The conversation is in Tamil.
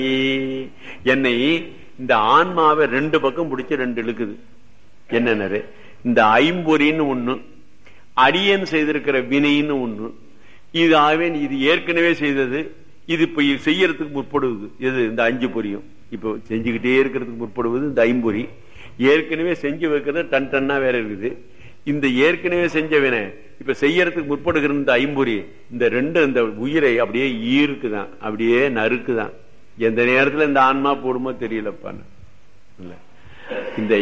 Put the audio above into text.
என்னை இந்த ஆன்மாவை ரெண்டு பக்கம் பிடிச்சு ரெண்டு இழுக்குது என்னன்னு இந்த ஐம்பொறின்னு ஒண்ணு அடியன் செய்திருக்கிற வினைன்னு ஒண்ணு இது ஆவேன் இது ஏற்கனவே செய்தது இது இப்ப இது செய்யறதுக்கு முற்படுவது எது இந்த அஞ்சு பொரியும் இப்போ செஞ்சுக்கிட்டே இருக்கிறதுக்கு முற்படுவது இந்த ஐம்பொறி ஏற்கனவே செஞ்சு வைக்கிறது டன் டன்னா வேற இருக்குது இந்த ஏற்கனவே செஞ்ச வினை இப்ப செய்யறதுக்கு முற்படுகிற இந்த ஐம்பொறி இந்த ரெண்டு இந்த உயிரை அப்படியே ஈர்க்குதான் அப்படியே நறுக்குதான் எந்த நேரத்துல இந்த ஆன்மா போடுமோ தெரியலப்பா இந்த